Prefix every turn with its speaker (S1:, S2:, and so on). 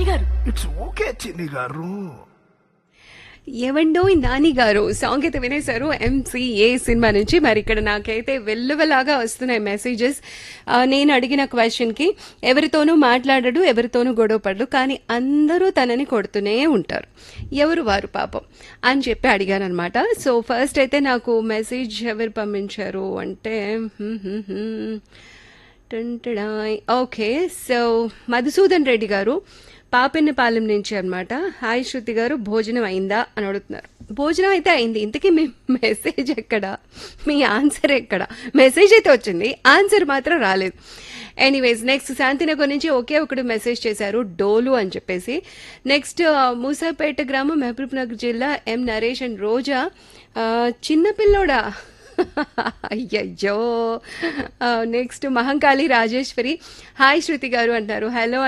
S1: గారు
S2: it's okay చిన్ని గారు
S3: ఏవండో నాని గారు సాంగ్ అయితే వినేశారు ఎంసీఏ సినిమా నుంచి మరి ఇక్కడ నాకైతే వెల్లువలాగా వస్తున్నాయి మెసేజెస్ నేను అడిగిన క్వశ్చన్ కి ఎవరితోనూ మాట్లాడడు ఎవరితోనూ గొడవపడడు కానీ అందరూ తనని కొడుతూనే ఉంటారు ఎవరు వారు పాపం అని చెప్పి అడిగాను అనమాట సో ఫస్ట్ అయితే నాకు మెసేజ్ ఎవరు పంపించారు అంటే హ్మ్ హ్మ్ హ్మ్. టంటడాయ్. ఓకే సో మధుసూదన్ రెడ్డి గారు పాపెన్నపాలెం నుంచి అన్నమాట హాయ్ శృతి గారు భోజనం అయిందా అని అడుగుతున్నారు భోజనం అయితే అయింది ఇంతకీ మీ మెసేజ్ ఎక్కడ మీ ఆన్సర్ ఎక్కడ మెసేజ్ అయితే వచ్చింది ఆన్సర్ మాత్రం రాలేదు ఎనీవేస్ నెక్స్ట్ శాంతినగర్ నుంచి ఒకే ఒకడు మెసేజ్ చేశారు డోలు అని చెప్పేసి నెక్స్ట్ మూసాపేట గ్రామం మహబూబ్ నగర్ జిల్లా ఎం నరేష్ అండ్ రోజా ఆ, చిన్నపిల్లోడా అయ్యయ్యో నెక్స్ట్ మహంకాళి రాజేశ్వరి హాయ్ శృతి గారు అంటారు హలో